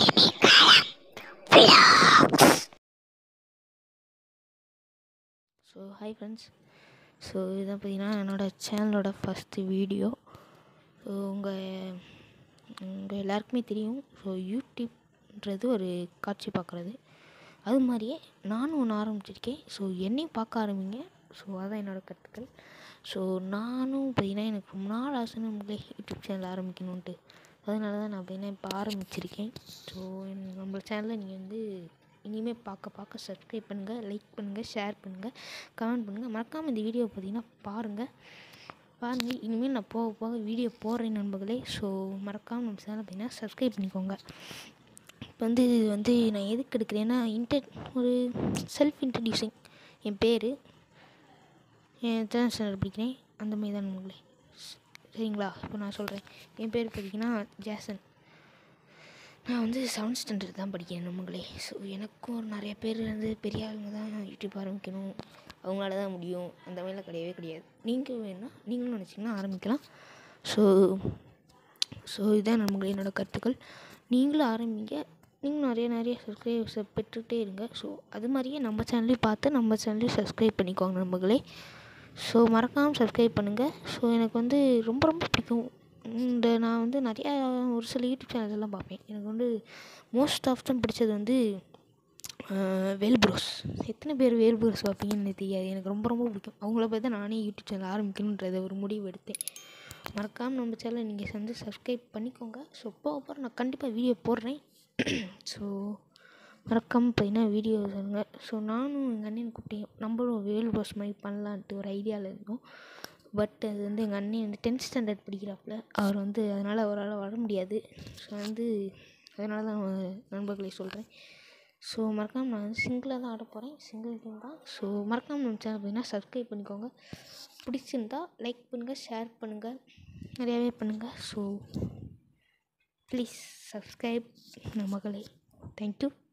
so hi friends so இதை பார்த்தீங்கன்னா என்னோடய சேனலோட ஃபஸ்ட்டு வீடியோ ஸோ உங்கள் உங்கள் எல்லாருக்குமே தெரியும் ஸோ யூடியூப்ன்றது ஒரு காட்சி பார்க்குறது அது மாதிரியே நானும் ஒன்று ஆரம்பிச்சிருக்கேன் ஸோ என்னையும் பார்க்க ஆரம்பிங்க ஸோ அதான் என்னோடய கருத்துக்கள் ஸோ நானும் பார்த்தீங்கன்னா எனக்கு ரொம்ப நாள் ஆசை நம்மளே யூடியூப் சேனல் ஆரம்பிக்கணுன்ட்டு அதனால தான் நான் பார்த்தீங்கன்னா இப்போ ஆரம்பிச்சிருக்கேன் ஸோ நம்ம சேனலை நீங்கள் வந்து இனிமேல் பார்க்க பார்க்க சப்ஸ்கிரைப் பண்ணுங்கள் லைக் பண்ணுங்கள் ஷேர் பண்ணுங்கள் கமெண்ட் பண்ணுங்கள் மறக்காமல் இந்த வீடியோ பார்த்தீங்கன்னா பாருங்கள் பாருங்கள் இனிமேல் நான் போக போக வீடியோ போடுறேன் நண்பர்களே ஸோ மறக்காமல் நம்ம சேனலை பார்த்தீங்கன்னா சப்ஸ்கிரைப் பண்ணிக்கோங்க இப்போ வந்து இது வந்து நான் எதுக்கு எடுக்கிறேன்னா இன்டர் ஒரு செல்ஃப் இன்ட்ரடியூசிங் என் பேர் என் எத்தனை ஸ்டாண்டர்ட் படிக்கிறேன் அந்த மாதிரி தான் நண்பர்களே சரிங்களா இப்போ நான் சொல்கிறேன் என் பேர் பார்த்தீங்கன்னா ஜேசன் நான் வந்து செவன்த் ஸ்டாண்டர்ட் தான் படிக்கிறேன் நம்மங்களே ஸோ எனக்கும் ஒரு நிறைய பேர் வந்து பெரிய ஆளுங்க தான் யூடியூப் ஆரம்பிக்கணும் அவங்களால தான் முடியும் அந்த மாதிரிலாம் கிடையவே கிடையாது நீங்கள் வேணால் நீங்களும் நினச்சிங்கன்னா ஆரம்பிக்கலாம் ஸோ ஸோ இதுதான் நம்மளே என்னோடய கருத்துக்கள் நீங்களும் ஆரம்பிங்க நீங்களும் நிறைய நிறைய சப்ஸ்கிரைபர்ஸை பெற்றுகிட்டே இருங்க ஸோ அது மாதிரியே நம்ம சேனலையும் பார்த்து நம்ம சேனலையும் சப்ஸ்கிரைப் பண்ணிக்கோங்க நம்மளே ஸோ மறக்காமல் சப்ஸ்கிரைப் பண்ணுங்கள் ஸோ எனக்கு வந்து ரொம்ப ரொம்ப பிடிக்கும் இந்த நான் வந்து நிறையா ஒரு சில யூடியூப் சேனல்ஸ் எல்லாம் பார்ப்பேன் எனக்கு வந்து மோஸ்ட் ஆஃப் தான் பிடிச்சது வந்து வேல் ப்ரோஸ் எத்தனை பேர் வேல் ப்ரோஸ் பார்ப்பீங்கன்னு எனக்கு தெரியாது எனக்கு ரொம்ப ரொம்ப பிடிக்கும் அவங்கள பார்த்து தான் நானே யூடியூப் சேனல் ஆரம்பிக்கணுன்றத ஒரு முடிவு எடுத்தேன் மறக்காமல் நம்ம சேனலை நீங்கள் வந்து சப்ஸ்கிரைப் பண்ணிக்கோங்க ஸோ போக போகிற நான் கண்டிப்பாக வீடியோ போடுறேன் ஸோ மறக்காமல் பார்த்தீங்கன்னா வீடியோ சொல்லுங்கள் ஸோ நானும் எங்கள் அண்ணன் கூப்பிட்டேன் நம்மளும் வேல் ப்ரோஸ் மாதிரி பண்ணலான்ட்டு ஒரு ஐடியாவில் இருந்தோம் பட் அது வந்து எங்கள் அண்ணன் வந்து டென்த் ஸ்டாண்டர்ட் படிக்கிறாப்புல அவர் வந்து அதனால் அவரால் வர முடியாது ஸோ வந்து அதனால தான் நண்பர்களை சொல்கிறேன் ஸோ மறக்காமல் நான் வந்து சிங்கிளாக தான் ஆட போகிறேன் சிங்கிள் கேம் தான் ஸோ மறக்காமல் நம்ம சேனல் பார்த்தீங்கன்னா சப்ஸ்கிரைப் பண்ணிக்கோங்க பிடிச்சிருந்தா லைக் பண்ணுங்கள் ஷேர் பண்ணுங்கள் நிறையாவே பண்ணுங்கள் ஸோ ப்ளீஸ் சப்ஸ்கிரைப் மகளே தேங்க்யூ